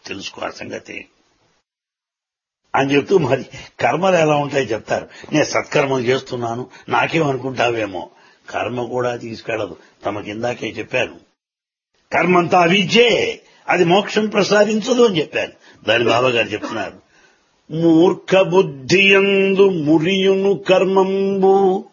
తెలుసుకో ఆ సంగతి అని చెప్తూ మరి కర్మలు ఎలా ఉంటాయో చెప్తారు నేను సత్కర్మలు చేస్తున్నాను నాకేమనుకుంటావేమో కర్మ కూడా తీసుకెళ్ళదు తమ కిందాకే చెప్పాను కర్మంతా అవిద్యే అది మోక్షం ప్రసాదించదు అని చెప్పాను దాని బాబా గారు చెప్తున్నారు మూర్ఖ బుద్ధియందు మురియును కర్మంబు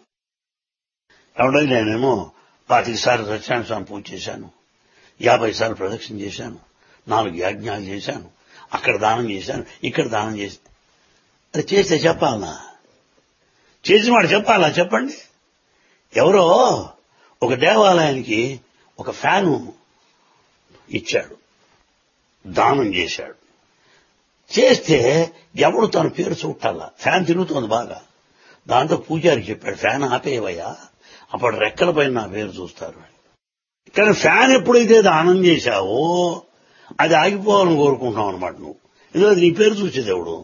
కాబట్టి నేనేమో పాతిక సార్లు సత్యనారాయణ స్వామి పూజ చేశాను యాభై సార్లు ప్రదక్షిణ చేశాను నాలుగు యాజ్ఞాలు చేశాను అక్కడ దానం చేశాను ఇక్కడ దానం చేశాను అది చేస్తే చెప్పాలనా చేసిన వాడు చెప్పాలా చెప్పండి ఎవరో ఒక దేవాలయానికి ఒక ఫ్యాను ఇచ్చాడు దానం చేశాడు చేస్తే ఎవడు తన పేరు చూడాలా ఫ్యాన్ తిరుగుతోంది బాగా దాంతో పూజారికి చెప్పాడు ఫ్యాన్ ఆపేవయ్యా అప్పుడు రెక్కల పైన నా పేరు చూస్తారు కానీ ఫ్యాన్ ఎప్పుడైతే దానం చేశావో అది ఆగిపోవాలని కోరుకుంటాం అనమాట నువ్వు ఎందుకంటే నీ పేరు చూసేది ఎవడు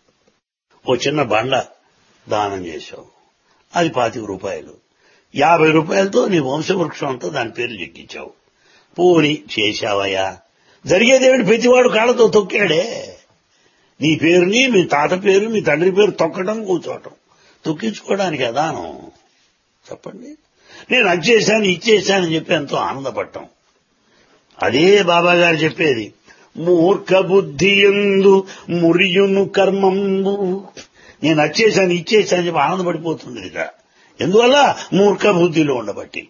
ఓ చిన్న బండ దానం చేశావు అది పాతిక రూపాయలు యాభై రూపాయలతో నీ వంశవృక్షం అంతా దాని పేరు చెక్కించావు పోని చేశావయ్యా జరిగేదేమిటి ప్రతివాడు కాళ్ళతో తొక్కాడే నీ పేరుని మీ తాత పేరు మీ తండ్రి పేరు తొక్కడం కూర్చోవటం తొక్కించుకోవడానికి అదానం చెప్పండి నేను అది చేశాను ఇచ్చేశానని చెప్పి ఎంతో ఆనందపడటం అదే బాబా గారు చెప్పేది మూర్ఖ బుద్ధి ఎందు మురియును కర్మంబు నేను వచ్చేసాను ఇచ్చేసాను చెప్పి ఆనందపడిపోతుంది ఇక ఎందువల్ల మూర్ఖ బుద్ధిలో ఉండబట్టి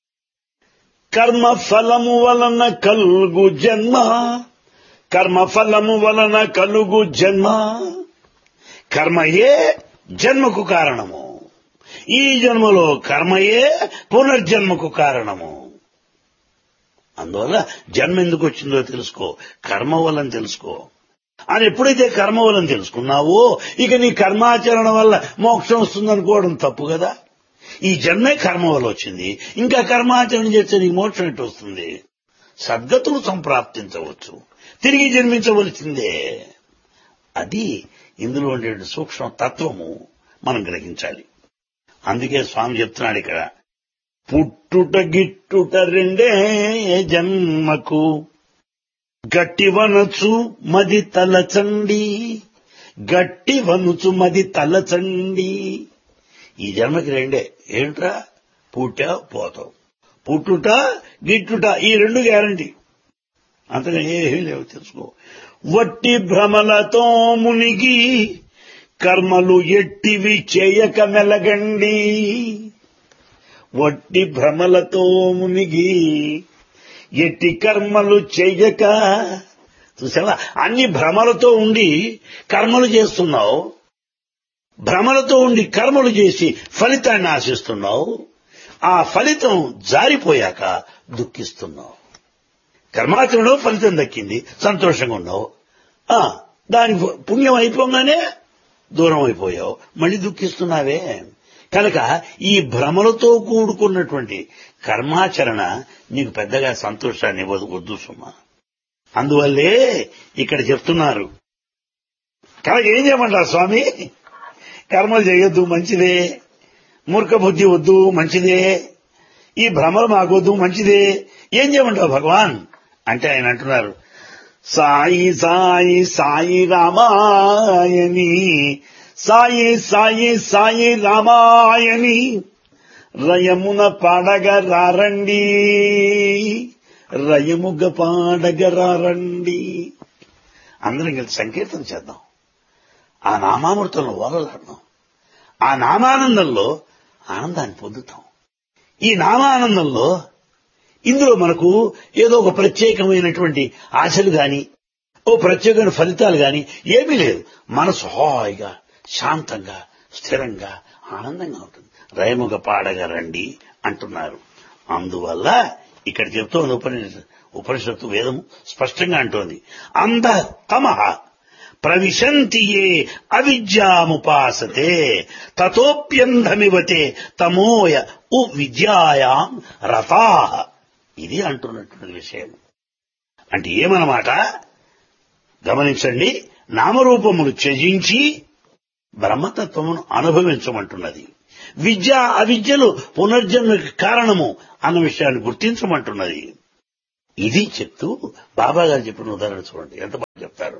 కర్మ ఫలము వలన కలుగు జన్మ కర్మ ఫలము వలన కలుగు జన్మ కర్మయే జన్మకు కారణము ఈ జన్మలో కర్మయే పునర్జన్మకు కారణము అందువల్ల జన్మ ఎందుకు వచ్చిందో తెలుసుకో కర్మ వల్లని తెలుసుకో అని ఎప్పుడైతే కర్మ వల్లని తెలుసుకున్నావో ఇక నీ కర్మాచరణ వల్ల మోక్షం వస్తుందనుకోవడం తప్పు కదా ఈ జన్మే కర్మ వల్ల వచ్చింది ఇంకా కర్మాచరణ చేస్తే నీకు మోక్షం ఎట్టు వస్తుంది సద్గతులు సంప్రాప్తించవచ్చు తిరిగి జన్మించవలసిందే అది ఇందులో ఉండే సూక్ష్మ తత్వము మనం గ్రహించాలి అందుకే స్వామి చెప్తున్నాడు ఇక్కడ పుట్టుట గిట్టుట రెండే జన్మకు గట్టి వనచు మది తలచండి గట్టి వనుచు మది తలచండి ఈ జన్మకి రెండే ఏంట్రా పుట్టావు పోతావు పుట్టుట గిట్టుట ఈ రెండు గ్యారంటీ అంతగా ఏమీ లేవు తెలుసుకో వట్టి భ్రమలతో మునిగి కర్మలు ఎట్టివి చేయక మెలగండి వట్టి భ్రమలతో మునిగి ఎట్టి కర్మలు చెయ్యక చూసావా అన్ని భ్రమలతో ఉండి కర్మలు చేస్తున్నావు భ్రమలతో ఉండి కర్మలు చేసి ఫలితాన్ని ఆశిస్తున్నావు ఆ ఫలితం జారిపోయాక దుఃఖిస్తున్నావు కర్మాచరణలో ఫలితం దక్కింది సంతోషంగా ఉన్నావు ఆ దాని పుణ్యం అయిపోగానే దూరం అయిపోయావు మళ్ళీ దుఃఖిస్తున్నావే కనుక ఈ భ్రమలతో కూడుకున్నటువంటి కర్మాచరణ నీకు పెద్దగా సంతోషాన్ని ఇవ్వదు వద్దు సుమా అందువల్లే ఇక్కడ చెప్తున్నారు కనుక ఏం చేయమంటారు స్వామి కర్మలు చేయొద్దు మంచిదే మూర్ఖ బుద్ధి వద్దు మంచిదే ఈ భ్రమలు మాకొద్దు మంచిదే ఏం చేయమంటావు భగవాన్ అంటే ఆయన అంటున్నారు సాయి సాయి సాయి రామాయని సాయి సాయి సాయి రామాయని రయమున పాడగ రారండి రయముగ పాడగ రారండి అందరం కలిసి సంకీర్తన చేద్దాం ఆ నామామృతంలో ఓలలాడదాం ఆ నామానందంలో ఆనందాన్ని పొందుతాం ఈ నామానందంలో ఇందులో మనకు ఏదో ఒక ప్రత్యేకమైనటువంటి ఆశలు గాని ఓ ప్రత్యేకమైన ఫలితాలు గాని ఏమీ లేదు మనసు హాయిగా శాంతంగా స్థిరంగా ఆనందంగా ఉంటుంది రైముగ పాడగా రండి అంటున్నారు అందువల్ల ఇక్కడ చెప్తోంది ఉపనిషత్తు ఉపనిషత్తు వేదము స్పష్టంగా అంటోంది అంధ తమః ప్రవిశంతి ఏ అవిద్యాముపాసతే తతోప్యంధమివతే తమోయ ఉ విద్యాయాం రతా ఇది అంటున్నటువంటి విషయం అంటే ఏమన్నమాట గమనించండి నామరూపములు త్యజించి బ్రహ్మతత్వమును అనుభవించమంటున్నది విద్య అవిద్యలు పునర్జన్మకి కారణము అన్న విషయాన్ని గుర్తించమంటున్నది ఇది చెప్తూ బాబా గారు చెప్పిన ఉదాహరణ చూడండి ఎంత బాగా చెప్తారు చెప్తారు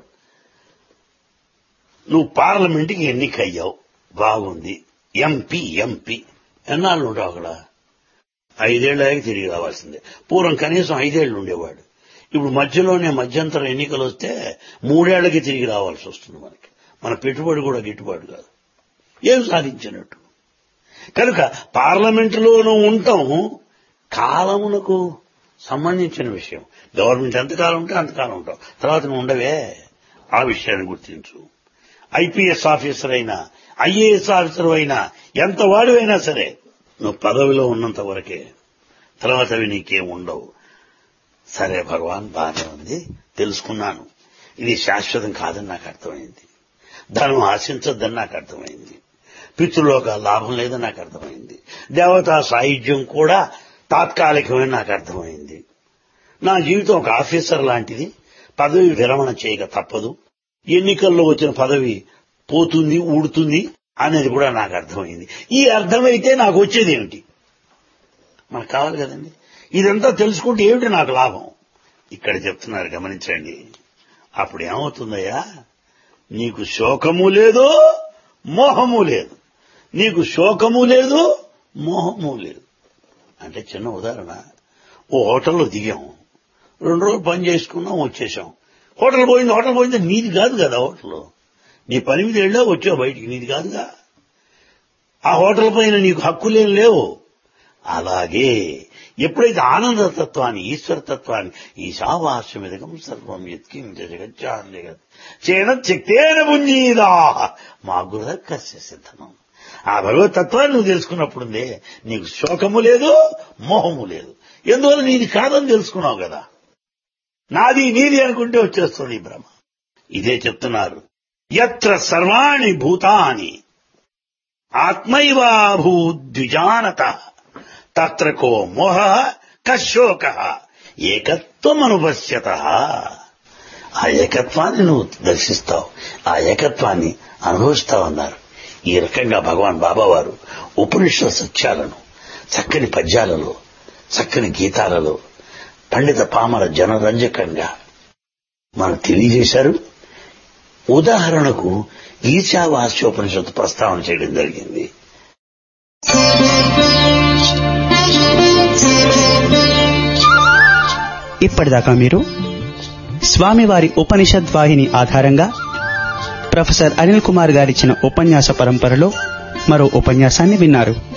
నువ్వు పార్లమెంట్కి ఎన్నికయ్యావు బాగుంది ఎంపీ ఎంపీ ఎన్నాళ్ళు ఉంటావు అక్కడ ఐదేళ్లకి తిరిగి రావాల్సిందే పూర్వం కనీసం ఐదేళ్లు ఉండేవాడు ఇప్పుడు మధ్యలోనే మధ్యంతర ఎన్నికలు వస్తే మూడేళ్లకి తిరిగి రావాల్సి వస్తుంది మనకి మన పెట్టుబడి కూడా గిట్టుబాటు కాదు ఏం సాధించినట్టు కనుక పార్లమెంటులోనూ ఉండటం కాలమునకు సంబంధించిన విషయం గవర్నమెంట్ ఎంతకాలం ఉంటే అంతకాలం ఉంటావు తర్వాత నువ్వు ఉండవే ఆ విషయాన్ని గుర్తించు ఐపీఎస్ ఆఫీసర్ అయినా ఐఏఎస్ ఆఫీసర్ అయినా ఎంత వాడివైనా సరే నువ్వు పదవిలో ఉన్నంత వరకే తర్వాత అవి నీకేం ఉండవు సరే భగవాన్ బాగానే ఉంది తెలుసుకున్నాను ఇది శాశ్వతం కాదని నాకు అర్థమైంది ధనం ఆశించొద్దని నాకు అర్థమైంది పితృలోక లాభం లేదని నాకు అర్థమైంది దేవతా సాయుధ్యం కూడా తాత్కాలికమని నాకు అర్థమైంది నా జీవితం ఒక ఆఫీసర్ లాంటిది పదవి విరమణ చేయక తప్పదు ఎన్నికల్లో వచ్చిన పదవి పోతుంది ఊడుతుంది అనేది కూడా నాకు అర్థమైంది ఈ అర్థమైతే నాకు వచ్చేది ఏమిటి మనకు కావాలి కదండి ఇదంతా తెలుసుకుంటే ఏమిటి నాకు లాభం ఇక్కడ చెప్తున్నారు గమనించండి అప్పుడు ఏమవుతుందయ్యా నీకు శోకము లేదు మోహము లేదు నీకు శోకము లేదు మోహము లేదు అంటే చిన్న ఉదాహరణ ఓ హోటల్లో దిగాం రెండు రోజులు పని చేసుకున్నాం వచ్చేసాం హోటల్ పోయింది హోటల్ పోయింది నీది కాదు కదా హోటల్ నీ పని మీద వెళ్ళా వచ్చావు బయటికి నీది కాదుగా ఆ హోటల్ పైన నీకు హక్కులేం లేవు అలాగే ఎప్పుడైతే ఆనందతత్వాన్ని ఈశ్వరతత్వాన్ని ఈశావాస్యమిదకం సర్వం ఎత్కించ జగచ్చాన్ జగత్ చేన శక్తేన పుంజీదా మా గురుద కస్య సిద్ధనం ఆ భగవత్ తత్వాన్ని నువ్వు తెలుసుకున్నప్పుడుందే నీకు శోకము లేదు మోహము లేదు ఎందువల్ల నీది కాదని తెలుసుకున్నావు కదా నాది నీది అనుకుంటే వచ్చేస్తుంది ఈ భ్రమ ఇదే చెప్తున్నారు ఎత్ర సర్వాణి భూతాని ఆత్మైవాభూద్విజానత తత్ర కో మోహ కశోక ఏకత్వమనుపశ్యత ఆ ఏకత్వాన్ని నువ్వు దర్శిస్తావు ఆ ఏకత్వాన్ని అనుభవిస్తావన్నారు ఈ రకంగా భగవాన్ బాబావారు ఉపనిషత్ సత్యాలను చక్కని పద్యాలలో చక్కని గీతాలలో పండిత పామర జనరంజకంగా మనకు తెలియజేశారు ఉదాహరణకు ఈశావాస్యోపనిషత్తు ప్రస్తావన చేయడం జరిగింది ఇప్పటిదాకా మీరు స్వామివారి ఉపనిషద్ వాహిని ఆధారంగా ప్రొఫెసర్ అనిల్ కుమార్ గారిచ్చిన ఉపన్యాస పరంపరలో మరో ఉపన్యాసాన్ని విన్నారు